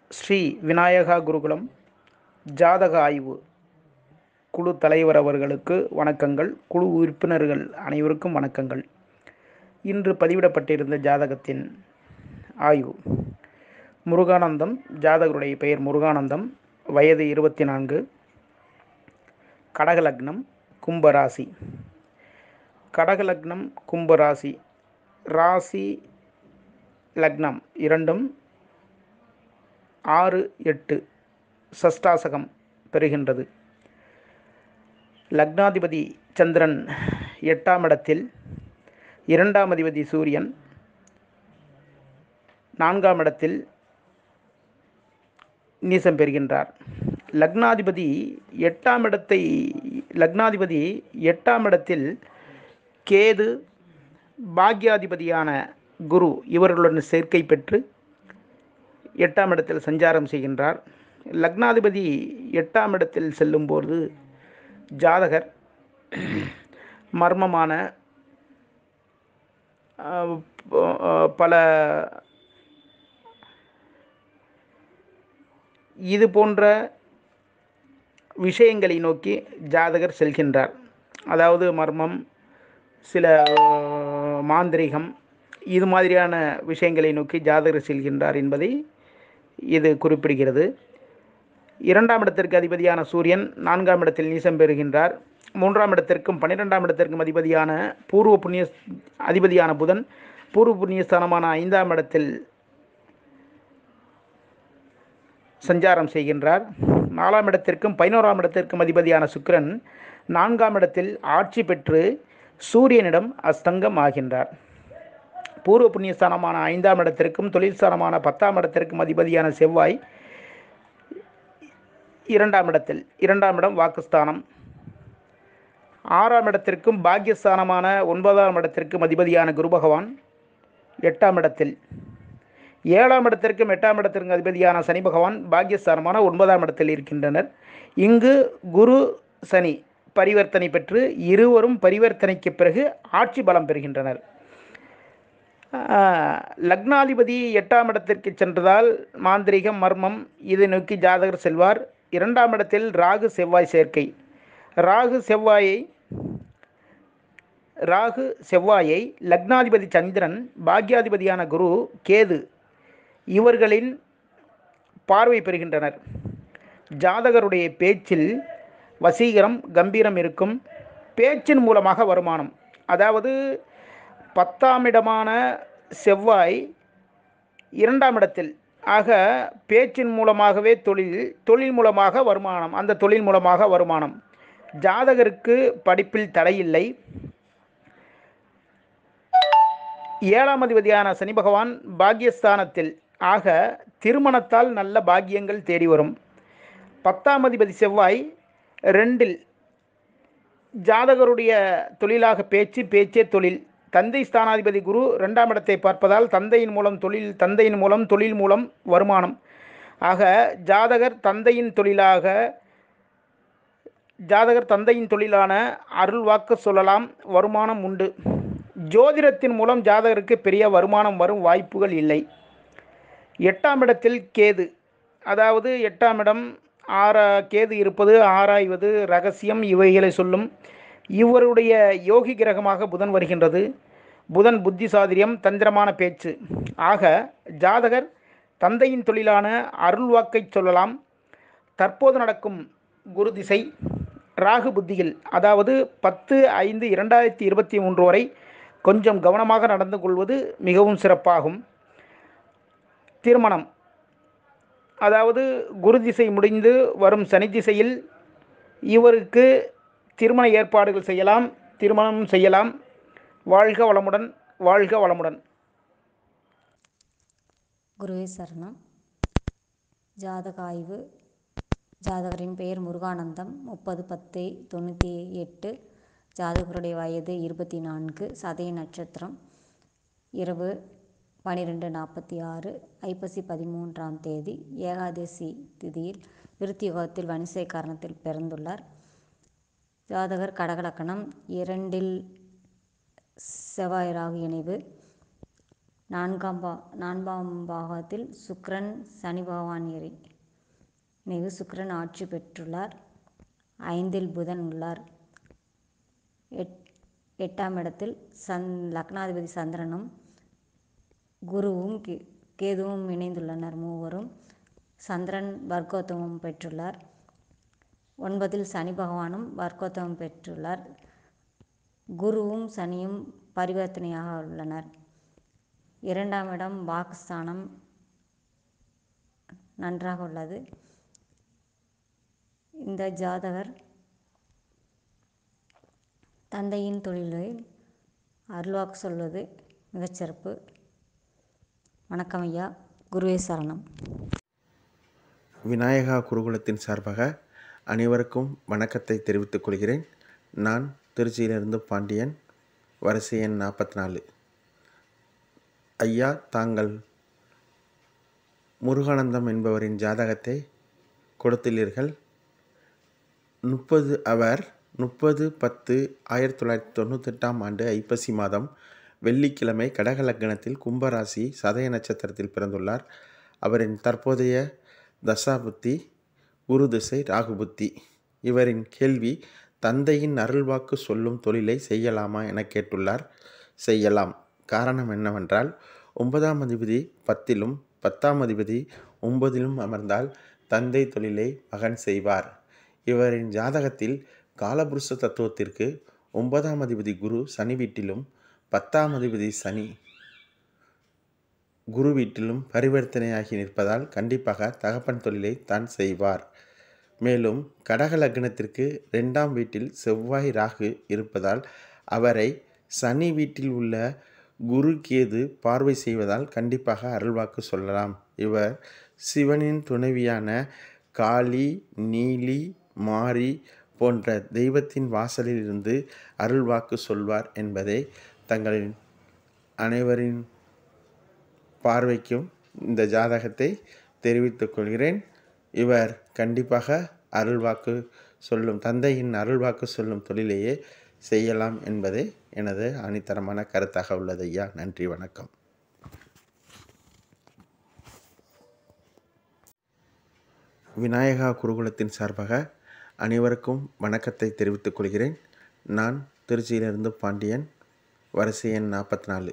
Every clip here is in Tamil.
ஸ்ரீ விநாயகா குருகுலம் ஜாதக ஆய்வு குழு தலைவர் அவர்களுக்கு வணக்கங்கள் குழு உறுப்பினர்கள் அனைவருக்கும் வணக்கங்கள் இன்று பதிவிடப்பட்டிருந்த ஜாதகத்தின் ஆய்வு முருகானந்தம் ஜாதகருடைய பெயர் முருகானந்தம் வயது இருபத்தி நான்கு கடகலக்னம் கும்பராசி கடகலக்னம் கும்பராசி ராசி லக்னம் இரண்டும் ஆறு எட்டு சஷ்டாசகம் பெறுகின்றது லக்னாதிபதி சந்திரன் எட்டாம் இடத்தில் இரண்டாம் அதிபதி சூரியன் நான்காம் இடத்தில் நீசம் பெறுகின்றார் லக்னாதிபதி எட்டாம் இடத்தை லக்னாதிபதி எட்டாம் இடத்தில் கேது பாக்யாதிபதியான குரு இவர்களுடன் சேர்க்கை பெற்று எட்டாம் இடத்தில் சஞ்சாரம் செய்கின்றார் லக்னாதிபதி எட்டாம் இடத்தில் செல்லும்போது ஜாதகர் மர்மமான அஹ், ப- பல இது போன்ற விஷயங்களை நோக்கி ஜாதகர் செல்கின்றார் அதாவது மர்மம் சில அஹ், மாந்திரீகம் இது மாதிரியான விஷயங்களை நோக்கி ஜாதகர் செல்கின்றார் என்பதை இது குறிப்பிடுகிறது இரண்டாம் இடத்திற்கு அதிபதியான சூரியன் நான்காம் இடத்தில் நீசம் பெறுகின்றார் மூன்றாம் இடத்திற்கும் பன்னிரெண்டாம் இடத்திற்கும் அதிபதியான பூர்வ புண்ணிய அதிபதியான புதன் பூர்வ புண்ணியஸ்தானமான ஐந்தாம் இடத்தில் சஞ்சாரம் செய்கின்றார் நாலாம் இடத்திற்கும் பதினோராம் இடத்திற்கும் அதிபதியான சுக்கிரன் நான்காம் இடத்தில் ஆட்சி பெற்று சூரியனிடம் அஸ்தங்கம் ஆகின்றார் பூர்வ புண்ணியஸ்தானமான ஐந்தாம் இடத்திற்கும் தொழில் ஸ்தானமான பத்தாம் இடத்திற்கும் அதிபதியான செவ்வாய் இரண்டாம் இடத்தில் இரண்டாம் இடம் வாக்குஸ்தானம் ஆறாம் இடத்திற்கும் பாக்கியஸ்தானமான ஒன்பதாம் இடத்திற்கும் அதிபதியான குரு பகவான் எட்டாம் இடத்தில் ஏழாம் இடத்திற்கும் எட்டாம் இடத்திற்கும் அதிபதியான சனி பகவான் பாக்கியஸ்தானமான ஒன்பதாம் இடத்தில் இருக்கின்றனர் இங்கு குரு சனி பரிவர்த்தனை பெற்று இருவரும் பரிவர்த்தனைக்கு பிறகு ஆட்சி பலம் பெறுகின்றனர் ஆஹ், லக்னாதிபதி எட்டாம் இடத்திற்கு சென்றதால் மாந்திரீகம் மர்மம் இதை நோக்கி ஜாதகர் செல்வார் இரண்டாம் இடத்தில் ராகு செவ்வாய் சேர்க்கை ராகு செவ்வாயை ராகு செவ்வாயை லக்னாதிபதி சந்திரன் பாக்யாதிபதியான குரு கேது இவர்களின் பார்வை பெறுகின்றனர் ஜாதகருடைய பேச்சில் வசீகரம் கம்பீரம் இருக்கும் பேச்சின் மூலமாக வருமானம் அதாவது பத்தாம் இடமான செவ்வாய் இரண்டாம் இடத்தில் ஆக பேச்சின் மூலமாகவே தொழில் தொழில் மூலமாக வருமானம் அந்த தொழில் மூலமாக வருமானம் ஜாதகருக்கு படிப்பில் தடையில்லை ஏழாம் அதிபதியான சனி பகவான் பாக்யஸ்தானத்தில் ஆக திருமணத்தால் நல்ல பாக்கியங்கள் தேடி வரும் பத்தாம் அதிபதி செவ்வாய் ரெண்டில் ஜாதகருடைய தொழிலாக பேச்சு பேச்சே தொழில் தந்தை ஸ்தானாதிபதி குரு ரெண்டாம் இடத்தை பார்ப்பதால் தந்தையின் மூலம் தொழில் தந்தையின் மூலம் தொழில் மூலம் வருமானம் ஆக ஜாதகர் தந்தையின் தொழிலாக ஜாதகர் தந்தையின் தொழிலான அருள் வாக்கு சொல்லலாம் வருமானம் உண்டு ஜோதிடத்தின் மூலம் ஜாதகருக்கு பெரிய வருமானம் வரும் வாய்ப்புகள் இல்லை எட்டாம் இடத்தில் கேது அதாவது எட்டாம் இடம் ஆறா கேது இருப்பது ஆராய்வது ரகசியம் இவைகளை சொல்லும் இவருடைய யோகி கிரகமாக புதன் வருகின்றது புதன் புத்தி சாதுரியம் தந்திரமான பேச்சு ஆக ஜாதகர் தந்தையின் தொழிலான அருள் வாக்கை சொல்லலாம் தற்போது நடக்கும் குரு திசை ராகு புத்தியில் அதாவது பத்து ஐந்து இரண்டாயிரத்தி இருபத்தி மூன்று வரை கொஞ்சம் கவனமாக நடந்து கொள்வது மிகவும் சிறப்பாகும் திருமணம் அதாவது குரு திசை முடிந்து வரும் சனி திசையில் இவருக்கு திருமண ஏற்பாடுகள் செய்யலாம் திருமணம் செய்யலாம் வாழ்க வளமுடன் வாழ்க வளமுடன் குருவே சரணம் ஜாதக ஆய்வு ஜாதகரின் பெயர் முருகானந்தம் முப்பது பத்து தொண்ணூற்றி எட்டு ஜாதகருடைய வயது இருபத்தி நான்கு சதய நட்சத்திரம் இரவு பன்னிரெண்டு நாற்பத்தி ஆறு ஐப்பசி பதிமூன்றாம் தேதி ஏகாதசி திதியில் விருத்தியோகத்தில் வனிசை காரணத்தில் பிறந்துள்ளார் ஜாதகர் கடகலக்கணம் இரண்டில் செவ்வாய் ராகு இணைவு நான்காம் பா நான்காம் பாகத்தில் சுக்கிரன் சனி பகவான் இறை இணைவு சுக்கிரன் ஆட்சி பெற்றுள்ளார் ஐந்தில் புதன் உள்ளார் எட் எட்டாம் இடத்தில் சந் லக்னாதிபதி சந்திரனும் குருவும் கே கேதுவும் இணைந்துள்ளனர் மூவரும் சந்திரன் வர்க்கோத்தமம் பெற்றுள்ளார் ஒன்பதில் சனி பகவானும் வர்க்கோத்தமம் பெற்றுள்ளார் குருவும் சனியும் பரிவர்த்தனையாக உள்ளனர் இரண்டாம் இடம் வாக்குஸ்தானம் நன்றாக உள்ளது இந்த ஜாதகர் தந்தையின் தொழிலில் அருள்வாக்கு சொல்வது மிகச்சிறப்பு வணக்கம் ஐயா குருவே சரணம் விநாயகா குருகுலத்தின் சார்பாக அனைவருக்கும் வணக்கத்தை தெரிவித்துக் கொள்கிறேன் நான் திருச்சியிலிருந்து பாண்டியன் வரிசை எண் நாற்பத்தி நாலு ஐயா தாங்கள் முருகானந்தம் என்பவரின் ஜாதகத்தை கொடுத்துள்ளீர்கள் முப்பது அவர் முப்பது பத்து ஆயிரத்தி தொள்ளாயிரத்தி தொண்ணூத்தெட்டாம் ஆண்டு ஐப்பசி மாதம் வெள்ளிக்கிழமை கடக லக்னத்தில் கும்பராசி சதய நட்சத்திரத்தில் பிறந்துள்ளார் அவரின் தற்போதைய தசாபுத்தி குரு திசை ராகுபுத்தி இவரின் கேள்வி தந்தையின் அருள்வாக்கு சொல்லும் தொழிலை செய்யலாமா என கேட்டுள்ளார் செய்யலாம் காரணம் என்னவென்றால் ஒன்பதாம் அதிபதி பத்திலும் பத்தாம் அதிபதி ஒன்பதிலும் அமர்ந்தால் தந்தை தொழிலை மகன் செய்வார் இவரின் ஜாதகத்தில் காலபுருஷ தத்துவத்திற்கு ஒன்பதாம் அதிபதி குரு சனி வீட்டிலும் பத்தாம் அதிபதி சனி குரு வீட்டிலும் பரிவர்த்தனையாகி நிற்பதால் கண்டிப்பாக தகப்பன் தொழிலை தான் செய்வார் மேலும் கடக லக்னத்திற்கு ரெண்டாம் வீட்டில் செவ்வாய் ராகு இருப்பதால் அவரை சனி வீட்டில் உள்ள குரு கேது பார்வை செய்வதால் கண்டிப்பாக அருள்வாக்கு சொல்லலாம் இவர் சிவனின் துணைவியான காளி நீலி மாரி போன்ற தெய்வத்தின் வாசலில் இருந்து அருள்வாக்கு சொல்வார் என்பதை தங்களின் அனைவரின் பார்வைக்கும் இந்த ஜாதகத்தை தெரிவித்துக் கொள்கிறேன் இவர் கண்டிப்பாக அருள்வாக்கு சொல்லும் தந்தையின் அருள்வாக்கு சொல்லும் தொழிலையே செய்யலாம் என்பதே எனது அணித்தரமான கருத்தாக உள்ளது ஐயா நன்றி வணக்கம் விநாயகா குருகுலத்தின் சார்பாக அனைவருக்கும் வணக்கத்தை தெரிவித்துக் கொள்கிறேன் நான் திருச்சியிலிருந்து பாண்டியன் வரிசை எண் நாற்பத்தி நாலு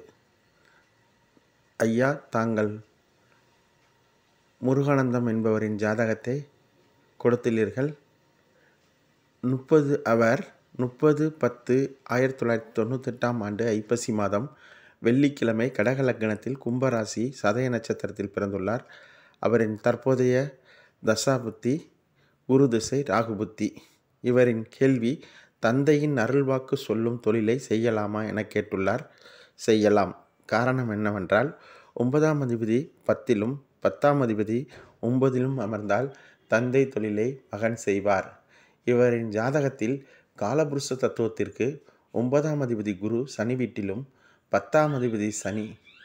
ஐயா தாங்கள் முருகானந்தம் என்பவரின் ஜாதகத்தை கொடுத்துள்ளீர்கள் முப்பது அவர் முப்பது பத்து ஆயிரத்தி தொள்ளாயிரத்தி தொண்ணூத்தெட்டாம் ஆண்டு ஐப்பசி மாதம் வெள்ளிக்கிழமை கடக லக்னத்தில் கும்பராசி சதய நட்சத்திரத்தில் பிறந்துள்ளார் அவரின் தற்போதைய தசாபுத்தி குரு திசை ராகுபுத்தி இவரின் கேள்வி தந்தையின் அருள்வாக்கு சொல்லும் தொழிலை செய்யலாமா என கேட்டுள்ளார் செய்யலாம் காரணம் என்னவென்றால் ஒன்பதாம் அதிபதி பத்திலும் பத்தாம் அதிபதி ஒன்பதிலும் அமர்ந்தால் தந்தை தொழிலை மகன் செய்வார் இவரின் ஜாதகத்தில் காலபுருஷ தத்துவத்திற்கு ஒன்பதாம் அதிபதி குரு சனி வீட்டிலும் பத்தாம் அதிபதி சனி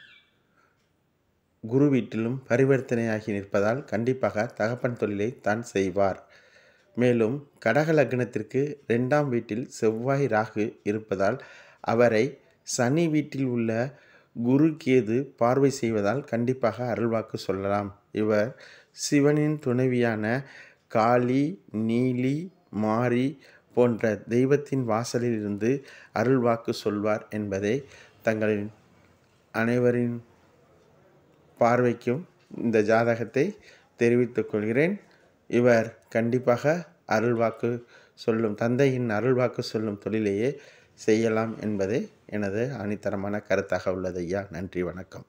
குரு வீட்டிலும் பரிவர்த்தனையாகி நிற்பதால் கண்டிப்பாக தகப்பன் தொழிலை தான் செய்வார் மேலும் கடக லக்னத்திற்கு ரெண்டாம் வீட்டில் செவ்வாய் ராகு இருப்பதால் அவரை சனி வீட்டில் உள்ள குரு கேது பார்வை செய்வதால் கண்டிப்பாக அருள்வாக்கு சொல்லலாம் இவர் சிவனின் துணைவியான காளி நீலி மாரி போன்ற தெய்வத்தின் வாசலில் இருந்து அருள்வாக்கு சொல்வார் என்பதை தங்களின் அனைவரின் பார்வைக்கும் இந்த ஜாதகத்தை தெரிவித்துக் கொள்கிறேன் இவர் கண்டிப்பாக அருள்வாக்கு சொல்லும் தந்தையின் அருள்வாக்கு சொல்லும் தொழிலையே செய்யலாம் என்பதே எனது அணித்தரமான கருத்தாக உள்ளது ஐயா நன்றி வணக்கம்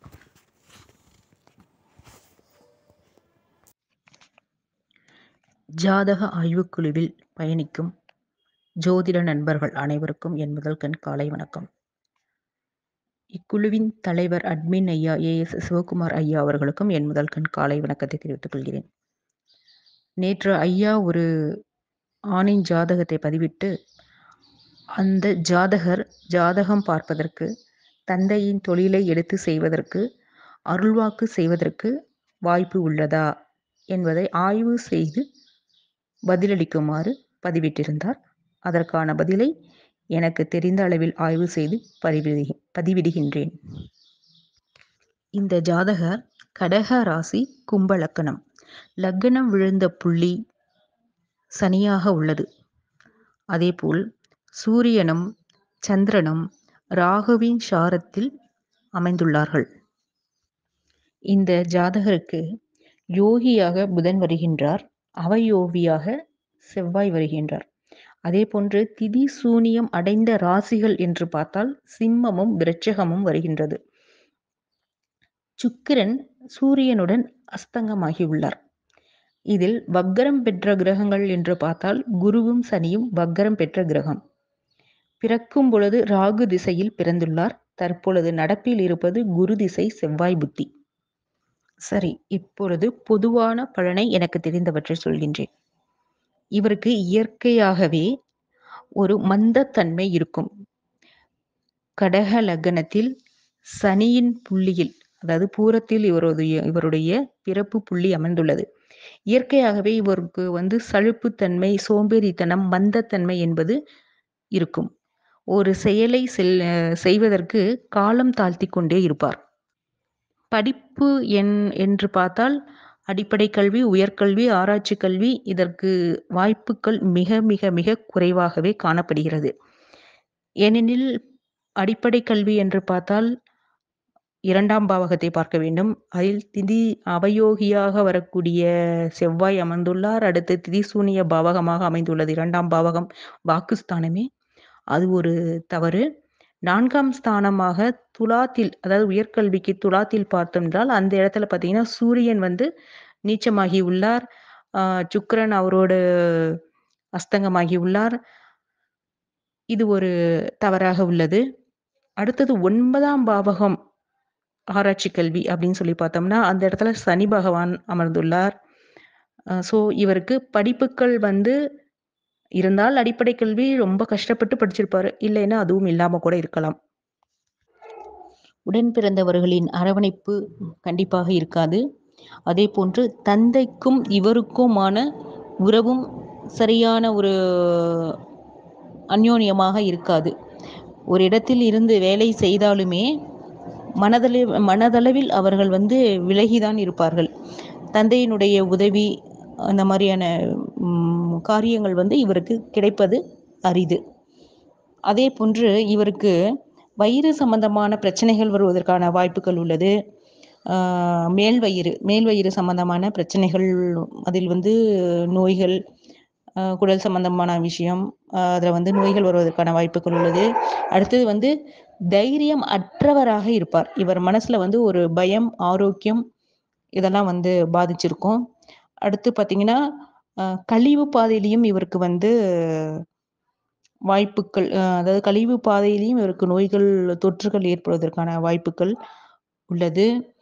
ஜாதக ஆய்வுக்குழுவில் பயணிக்கும் ஜோதிட நண்பர்கள் அனைவருக்கும் என் முதல் கண் காலை வணக்கம் இக்குழுவின் தலைவர் அட்மின் ஐயா ஏ எஸ் சிவகுமார் ஐயா அவர்களுக்கும் என் முதல் கண் காலை வணக்கத்தை தெரிவித்துக் கொள்கிறேன் நேற்று ஐயா ஒரு ஆணின் ஜாதகத்தை பதிவிட்டு அந்த ஜாதகர் ஜாதகம் பார்ப்பதற்கு தந்தையின் தொழிலை எடுத்து செய்வதற்கு அருள்வாக்கு செய்வதற்கு வாய்ப்பு உள்ளதா என்பதை ஆய்வு செய்து பதிலளிக்குமாறு பதிவிட்டிருந்தார் அதற்கான பதிலை எனக்கு தெரிந்த அளவில் ஆய்வு செய்து பதிவிடு பதிவிடுகின்றேன் இந்த ஜாதகர் கடக ராசி கும்ப லக்கணம் லக்னம் விழுந்த புள்ளி சனியாக உள்ளது அதேபோல் சூரியனும் சந்திரனும் ராகுவின் சாரத்தில் அமைந்துள்ளார்கள் இந்த ஜாதகருக்கு யோகியாக புதன் வருகின்றார் அவயோகியாக செவ்வாய் வருகின்றார் அதே போன்று திதி சூனியம் அடைந்த ராசிகள் என்று பார்த்தால் சிம்மமும் விருட்சகமும் வருகின்றது சுக்கிரன் சூரியனுடன் அஸ்தங்கமாகியுள்ளார் இதில் வக்கரம் பெற்ற கிரகங்கள் என்று பார்த்தால் குருவும் சனியும் வக்கரம் பெற்ற கிரகம் பிறக்கும் பொழுது ராகு திசையில் பிறந்துள்ளார் தற்பொழுது நடப்பில் இருப்பது குரு திசை செவ்வாய் புத்தி சரி இப்பொழுது பொதுவான பலனை எனக்கு தெரிந்தவற்றை சொல்கின்றேன் இவருக்கு இயற்கையாகவே ஒரு மந்தத்தன்மை இருக்கும் கடக லக்னத்தில் சனியின் புள்ளியில் அதாவது பூரத்தில் இவருடைய இவருடைய பிறப்பு புள்ளி அமைந்துள்ளது இயற்கையாகவே இவருக்கு வந்து சலுப்புத்தன்மை சோம்பேறித்தனம் மந்தத்தன்மை என்பது இருக்கும் ஒரு செயலை செல் செய்வதற்கு காலம் தாழ்த்தி கொண்டே இருப்பார் படிப்பு என் என்று பார்த்தால் அடிப்படை கல்வி உயர்கல்வி ஆராய்ச்சி கல்வி இதற்கு வாய்ப்புகள் மிக மிக மிக குறைவாகவே காணப்படுகிறது ஏனெனில் அடிப்படை கல்வி என்று பார்த்தால் இரண்டாம் பாவகத்தை பார்க்க வேண்டும் அதில் திதி அவயோகியாக வரக்கூடிய செவ்வாய் அமர்ந்துள்ளார் அடுத்து திதிசூனிய பாவகமாக அமைந்துள்ளது இரண்டாம் பாவகம் வாக்குஸ்தானமே அது ஒரு தவறு நான்காம் ஸ்தானமாக துலாத்தில் அதாவது உயர்கல்விக்கு துலாத்தில் பார்த்தோம்னால் அந்த இடத்துல பார்த்தீங்கன்னா சூரியன் வந்து நீச்சமாகி உள்ளார் சுக்கரன் அவரோடு அஸ்தங்கமாகி உள்ளார் இது ஒரு தவறாக உள்ளது அடுத்தது ஒன்பதாம் பாவகம் ஆராய்ச்சி கல்வி அப்படின்னு சொல்லி பார்த்தோம்னா அந்த இடத்துல சனி பகவான் அமர்ந்துள்ளார் ஸோ இவருக்கு படிப்புகள் வந்து இருந்தால் அடிப்படை கல்வி ரொம்ப கஷ்டப்பட்டு படிச்சிருப்பாரு இல்லைன்னா அதுவும் இல்லாம கூட இருக்கலாம் உடன் பிறந்தவர்களின் அரவணைப்பு கண்டிப்பாக இருக்காது அதே போன்று தந்தைக்கும் இவருக்குமான உறவும் சரியான ஒரு அந்யோன்யமாக இருக்காது ஒரு இடத்தில் இருந்து வேலை செய்தாலுமே மனதளவில் மனதளவில் அவர்கள் வந்து விலகிதான் இருப்பார்கள் தந்தையினுடைய உதவி அந்த மாதிரியான காரியங்கள் வந்து இவருக்கு கிடைப்பது அரிது அதே போன்று இவருக்கு வயிறு சம்பந்தமான பிரச்சனைகள் வருவதற்கான வாய்ப்புகள் உள்ளது மேல் வயிறு மேல் வயிறு சம்பந்தமான பிரச்சனைகள் அதில் வந்து நோய்கள் குடல் சம்பந்தமான விஷயம் அதில் வந்து நோய்கள் வருவதற்கான வாய்ப்புகள் உள்ளது அடுத்தது வந்து தைரியம் அற்றவராக இருப்பார் இவர் மனசுல வந்து ஒரு பயம் ஆரோக்கியம் இதெல்லாம் வந்து பாதிச்சிருக்கும் அடுத்து பார்த்தீங்கன்னா கழிவு பாதையிலையும் இவருக்கு வந்து வாய்ப்புகள் அதாவது கழிவு பாதையிலையும் இவருக்கு நோய்கள் தொற்றுகள் ஏற்படுவதற்கான வாய்ப்புகள் உள்ளது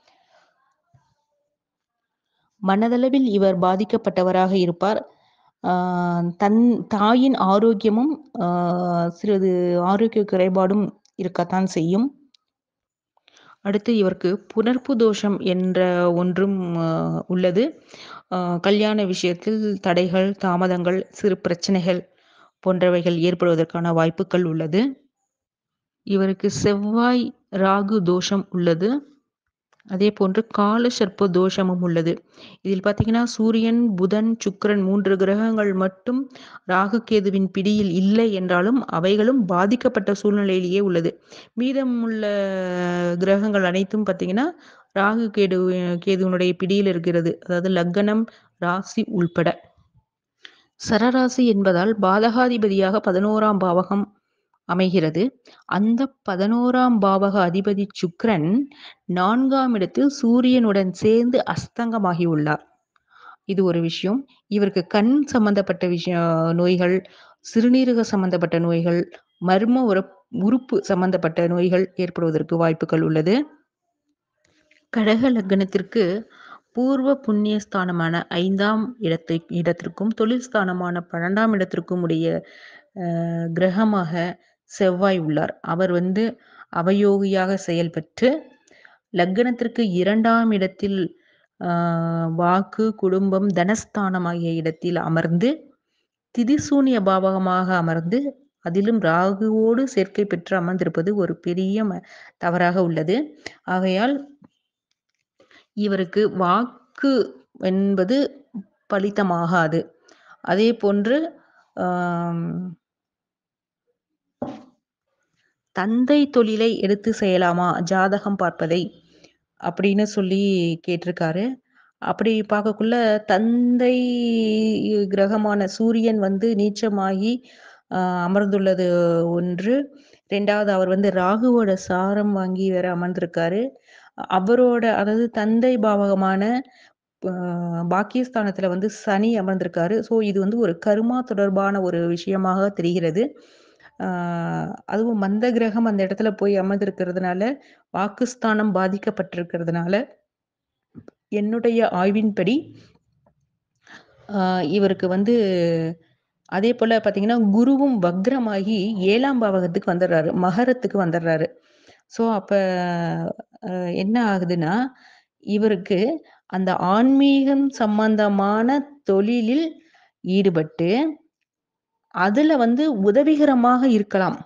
மனதளவில் இவர் பாதிக்கப்பட்டவராக இருப்பார் தன் தாயின் ஆரோக்கியமும் சிறிது ஆரோக்கிய குறைபாடும் இருக்கத்தான் செய்யும் அடுத்து இவருக்கு புணர்ப்பு தோஷம் என்ற ஒன்றும் உள்ளது கல்யாண விஷயத்தில் தடைகள் தாமதங்கள் சிறு பிரச்சனைகள் போன்றவைகள் ஏற்படுவதற்கான வாய்ப்புகள் உள்ளது இவருக்கு செவ்வாய் ராகு தோஷம் உள்ளது அதே போன்று கால சர்ப்ப தோஷமும் உள்ளது இதில் பார்த்தீங்கன்னா சூரியன் புதன் சுக்கரன் மூன்று கிரகங்கள் மட்டும் ராகு கேதுவின் பிடியில் இல்லை என்றாலும் அவைகளும் பாதிக்கப்பட்ட சூழ்நிலையிலேயே உள்ளது மீதமுள்ள கிரகங்கள் அனைத்தும் பார்த்தீங்கன்னா ராகு கேடு கேதுவனுடைய பிடியில் இருக்கிறது அதாவது லக்னம் ராசி உள்பட சரராசி என்பதால் பாதகாதிபதியாக பதினோராம் பாவகம் அமைகிறது அந்த பதினோராம் பாவக அதிபதி சுக்ரன் நான்காம் இடத்தில் சூரியனுடன் சேர்ந்து அஸ்தங்கமாகி உள்ளார் இது ஒரு விஷயம் இவருக்கு கண் சம்பந்தப்பட்ட விஷய நோய்கள் சிறுநீரக சம்பந்தப்பட்ட நோய்கள் மர்ம உற உறுப்பு சம்பந்தப்பட்ட நோய்கள் ஏற்படுவதற்கு வாய்ப்புகள் உள்ளது கடக லக்னத்திற்கு பூர்வ புண்ணிய ஸ்தானமான ஐந்தாம் இடத்தை இடத்திற்கும் தொழில் ஸ்தானமான பன்னெண்டாம் இடத்திற்கும் உடைய கிரகமாக செவ்வாய் உள்ளார் அவர் வந்து அவயோகியாக செயல்பட்டு லக்னத்திற்கு இரண்டாம் இடத்தில் வாக்கு குடும்பம் தனஸ்தானம் ஆகிய இடத்தில் அமர்ந்து திதிசூனிய பாவகமாக அமர்ந்து அதிலும் ராகுவோடு சேர்க்கை பெற்று அமர்ந்திருப்பது ஒரு பெரிய தவறாக உள்ளது ஆகையால் இவருக்கு வாக்கு என்பது பலித்தமாகாது அதே போன்று ஆம், தந்தை தொழிலை எடுத்து செய்யலாமா ஜாதகம் பார்ப்பதை அப்படின்னு சொல்லி கேட்டிருக்காரு அப்படி பார்க்கக்குள்ள தந்தை கிரகமான சூரியன் வந்து நீச்சமாகி ஆஹ், அமர்ந்துள்ளது ஒன்று ரெண்டாவது அவர் வந்து ராகுவோட சாரம் வாங்கி வேற அமர்ந்திருக்காரு அவரோட அதாவது தந்தை பாவகமான ஆஹ், பாக்கியஸ்தானத்துல வந்து சனி அமர்ந்திருக்காரு ஸோ இது வந்து ஒரு கருமா தொடர்பான ஒரு விஷயமாக தெரிகிறது ஆஹ், அதுவும் மந்த கிரகம் அந்த இடத்துல போய் அமர்ந்திருக்கிறதுனால வாக்குஸ்தானம் பாதிக்கப்பட்டிருக்கிறதுனால என்னுடைய ஆய்வின்படி ஆஹ், இவருக்கு வந்து அதே போல பார்த்தீங்கன்னா குருவும் வக்ரமாகி ஏழாம் பாவகத்துக்கு வந்துடுறாரு மகரத்துக்கு வந்துடுறாரு ஸோ அப்போ என்ன ஆகுதுன்னா இவருக்கு அந்த ஆன்மீகம் சம்பந்தமான தொழிலில் ஈடுபட்டு அதுல வந்து உதவிகரமாக இருக்கலாம்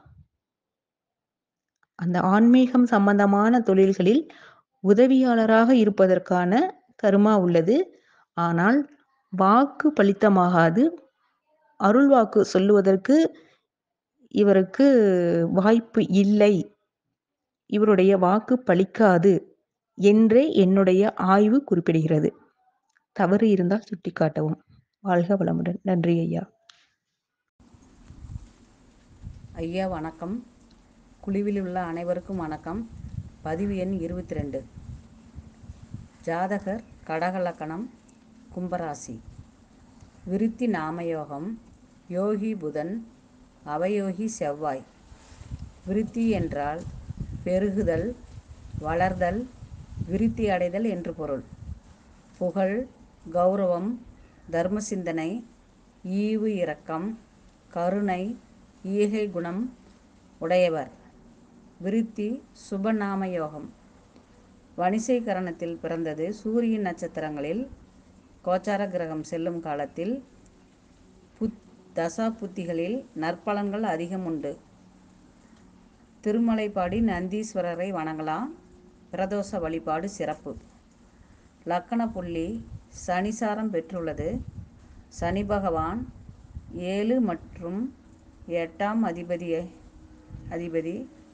அந்த ஆன்மீகம் சம்பந்தமான தொழில்களில் உதவியாளராக இருப்பதற்கான கருமா உள்ளது ஆனால் வாக்கு பலித்தமாகாது அருள் வாக்கு சொல்லுவதற்கு இவருக்கு வாய்ப்பு இல்லை இவருடைய வாக்கு பலிக்காது என்றே என்னுடைய ஆய்வு குறிப்பிடுகிறது தவறு இருந்தால் சுட்டிக்காட்டவும் வாழ்க வளமுடன் நன்றி ஐயா ஐயா வணக்கம் குழுவில் உள்ள அனைவருக்கும் வணக்கம் பதிவு எண் இருபத்தி ரெண்டு ஜாதகர் கடகலக்கணம் கும்பராசி விருத்தி நாமயோகம் யோகி புதன் அவயோகி செவ்வாய் விருத்தி என்றால் பெருகுதல் வளர்தல் விருத்தி அடைதல் என்று பொருள் புகழ் கௌரவம் தர்ம சிந்தனை ஈவு இரக்கம் கருணை ஈகை குணம் உடையவர் விருத்தி சுபநாம யோகம் வணிசை கரணத்தில் பிறந்தது சூரியன் நட்சத்திரங்களில் கோச்சார கிரகம் செல்லும் காலத்தில் புத் தசா புத்திகளில் நற்பலன்கள் அதிகம் உண்டு திருமலைப்பாடி நந்தீஸ்வரரை வணங்கலாம் பிரதோஷ வழிபாடு சிறப்பு லக்கண புள்ளி சனிசாரம் பெற்றுள்ளது சனி பகவான் ஏழு மற்றும் எட்டாம் அதிபதி அதிபதி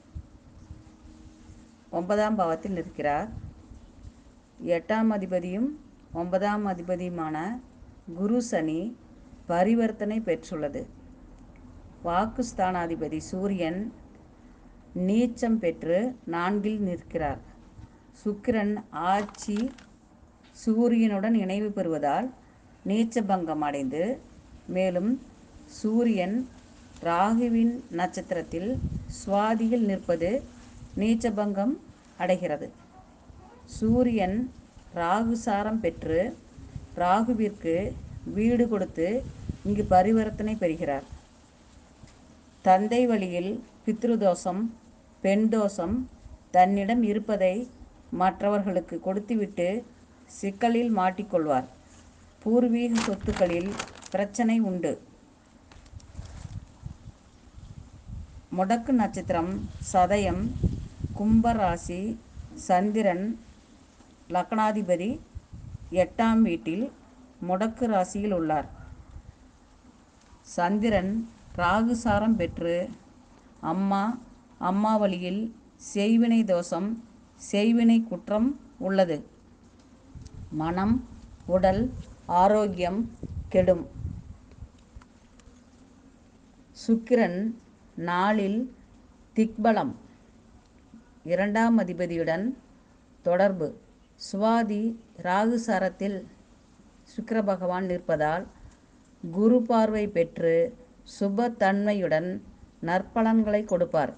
ஒன்பதாம் பாவத்தில் நிற்கிறார் எட்டாம் அதிபதியும் ஒன்பதாம் அதிபதியுமான குரு சனி பரிவர்த்தனை பெற்றுள்ளது வாக்குஸ்தானாதிபதி சூரியன் நீச்சம் பெற்று நான்கில் நிற்கிறார் சுக்கிரன் ஆட்சி சூரியனுடன் இணைவு பெறுவதால் நீச்சபங்கம் அடைந்து மேலும் சூரியன் ராகுவின் நட்சத்திரத்தில் சுவாதியில் நிற்பது நீச்சபங்கம் அடைகிறது சூரியன் ராகு சாரம் பெற்று ராகுவிற்கு வீடு கொடுத்து இங்கு பரிவர்த்தனை பெறுகிறார் தந்தை வழியில் பித்ருதோஷம் பெண் தோஷம் தன்னிடம் இருப்பதை மற்றவர்களுக்கு கொடுத்துவிட்டு சிக்கலில் மாட்டிக்கொள்வார் பூர்வீக சொத்துக்களில் பிரச்சனை உண்டு முடக்கு நட்சத்திரம் சதயம் கும்பராசி சந்திரன் லக்னாதிபதி எட்டாம் வீட்டில் முடக்கு ராசியில் உள்ளார் சந்திரன் ராகு சாரம் பெற்று அம்மா அம்மா வழியில் செய்வினை தோஷம் செய்வினை குற்றம் உள்ளது மனம் உடல் ஆரோக்கியம் கெடும் சுக்கிரன் நாளில் திக்பலம் இரண்டாம் அதிபதியுடன் தொடர்பு சுவாதி ராகு சாரத்தில் சுக்கிர பகவான் நிற்பதால் குரு பார்வை பெற்று சுப தன்மையுடன் நற்பலன்களை கொடுப்பார்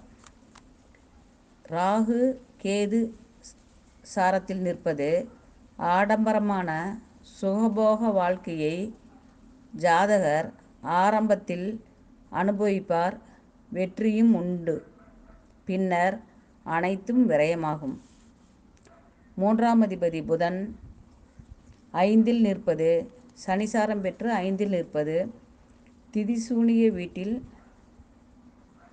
ராகு கேது சாரத்தில் நிற்பது ஆடம்பரமான சுகபோக வாழ்க்கையை ஜாதகர் ஆரம்பத்தில் அனுபவிப்பார் வெற்றியும் உண்டு பின்னர் அனைத்தும் விரயமாகும் மூன்றாம் அதிபதி புதன் ஐந்தில் நிற்பது சனிசாரம் பெற்று ஐந்தில் நிற்பது திதிசூனிய வீட்டில்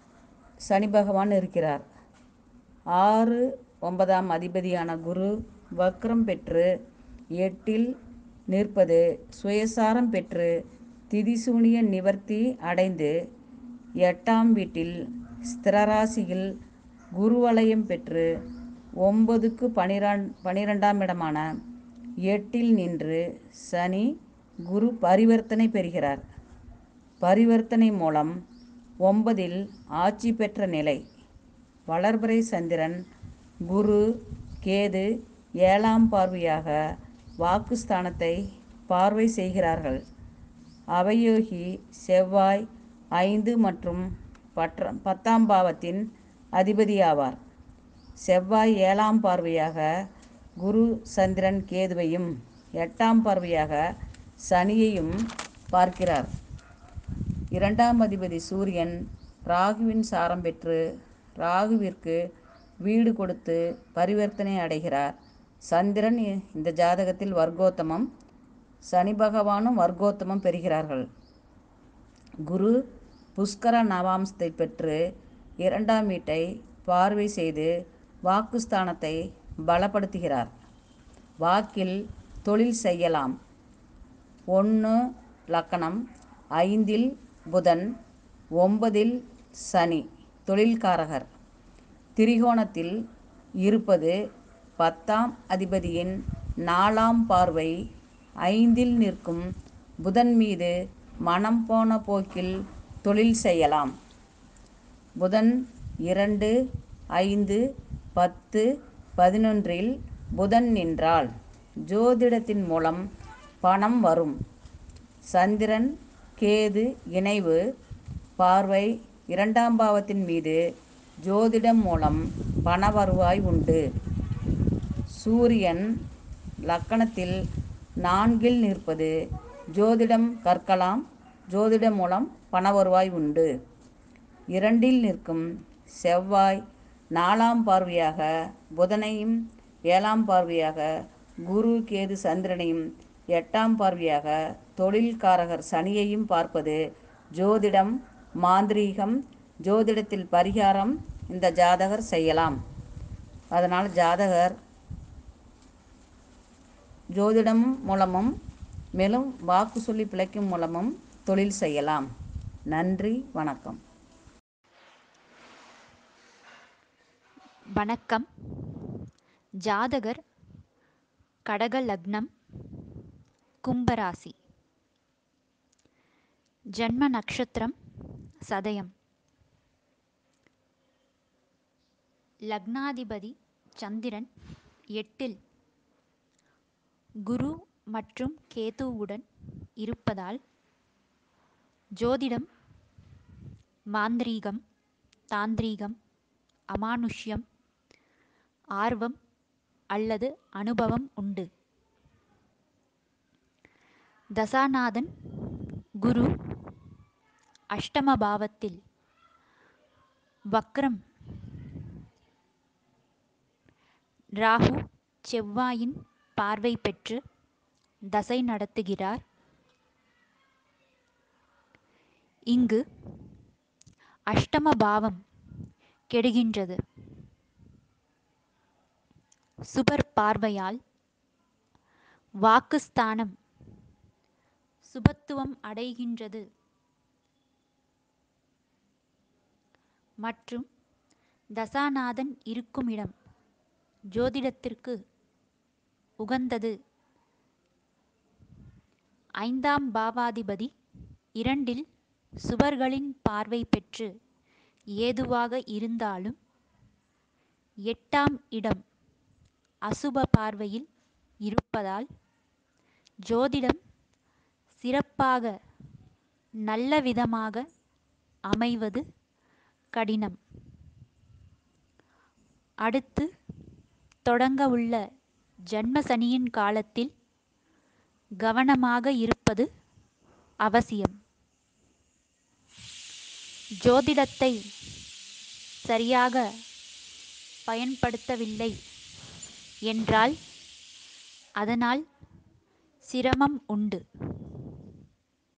சனி பகவான் இருக்கிறார் ஆறு ஒன்பதாம் அதிபதியான குரு வக்ரம் பெற்று எட்டில் நிற்பது சுயசாரம் பெற்று திதிசூனிய நிவர்த்தி அடைந்து எட்டாம் வீட்டில் ஸ்திரராசியில் குருவலயம் பெற்று ஒன்பதுக்கு பனிரெண் பனிரெண்டாம் இடமான எட்டில் நின்று சனி குரு பரிவர்த்தனை பெறுகிறார் பரிவர்த்தனை மூலம் ஒன்பதில் ஆட்சி பெற்ற நிலை வளர்பிறை சந்திரன் குரு கேது ஏழாம் பார்வையாக வாக்குஸ்தானத்தை பார்வை செய்கிறார்கள் அவயோகி செவ்வாய் ஐந்து மற்றும் பற்ற பத்தாம் பாவத்தின் அதிபதியாவார் செவ்வாய் ஏழாம் பார்வையாக குரு சந்திரன் கேதுவையும் எட்டாம் பார்வையாக சனியையும் பார்க்கிறார் இரண்டாம் அதிபதி சூரியன் ராகுவின் சாரம் பெற்று ராகுவிற்கு வீடு கொடுத்து பரிவர்த்தனை அடைகிறார் சந்திரன் இ- இந்த ஜாதகத்தில் வர்க்கோத்தமம் சனி பகவானும் வர்க்கோத்தமம் பெறுகிறார்கள் குரு புஷ்கர நவாம்சத்தை பெற்று இரண்டாம் வீட்டை பார்வை செய்து வாக்குஸ்தானத்தை பலப்படுத்துகிறார் வாக்கில் தொழில் செய்யலாம் ஒன்று லக்கணம் ஐந்தில் புதன் ஒன்பதில் சனி தொழில்காரகர் திரிகோணத்தில் இருப்பது பத்தாம் அதிபதியின் நாலாம் பார்வை ஐந்தில் நிற்கும் புதன் மீது மனம் போன போக்கில் தொழில் செய்யலாம் புதன் இரண்டு ஐந்து பத்து பதினொன்றில் புதன் நின்றால் ஜோதிடத்தின் மூலம் பணம் வரும் சந்திரன் கேது இணைவு பார்வை இரண்டாம் பாவத்தின் மீது ஜோதிடம் மூலம் பண வருவாய் உண்டு சூரியன் லக்கணத்தில் நான்கில் நிற்பது ஜோதிடம் கற்கலாம் ஜோதிடம் மூலம் பண வருவாய் உண்டு இரண்டில் நிற்கும் செவ்வாய் நாலாம் பார்வையாக புதனையும் ஏழாம் பார்வையாக குரு கேது சந்திரனையும் எட்டாம் பார்வையாக தொழில்காரகர் சனியையும் பார்ப்பது ஜோதிடம் மாந்திரீகம் ஜோதிடத்தில் பரிகாரம் இந்த ஜாதகர் செய்யலாம் அதனால் ஜாதகர் ஜோதிடம் மூலமும் மேலும் வாக்கு சொல்லி பிழைக்கும் மூலமும் தொழில் செய்யலாம் நன்றி வணக்கம் வணக்கம் ஜாதகர் கடக லக்னம் கும்பராசி ஜன்ம நட்சத்திரம் சதயம் லக்னாதிபதி சந்திரன் எட்டில் குரு மற்றும் கேதுவுடன் இருப்பதால் ஜோதிடம் மாந்திரீகம் தாந்திரீகம் அமானுஷ்யம் ஆர்வம் அல்லது அனுபவம் உண்டு தசாநாதன் குரு அஷ்டம பாவத்தில் வக்ரம் ராகு செவ்வாயின் பார்வை பெற்று தசை நடத்துகிறார் இங்கு அஷ்டம பாவம் கெடுகின்றது சுபர் பார்வையால் வாக்குஸ்தானம் சுபத்துவம் அடைகின்றது மற்றும் தசாநாதன் இருக்கும் இடம் ஜோதிடத்திற்கு உகந்தது ஐந்தாம் பாவாதிபதி இரண்டில் சுவர்களின் பார்வை பெற்று ஏதுவாக இருந்தாலும் எட்டாம் இடம் அசுப பார்வையில் இருப்பதால் ஜோதிடம் சிறப்பாக நல்ல விதமாக அமைவது கடினம் அடுத்து தொடங்க உள்ள ஜன்ம சனியின் காலத்தில் கவனமாக இருப்பது அவசியம் ஜோதிடத்தை சரியாக பயன்படுத்தவில்லை என்றால் அதனால் சிரமம் உண்டு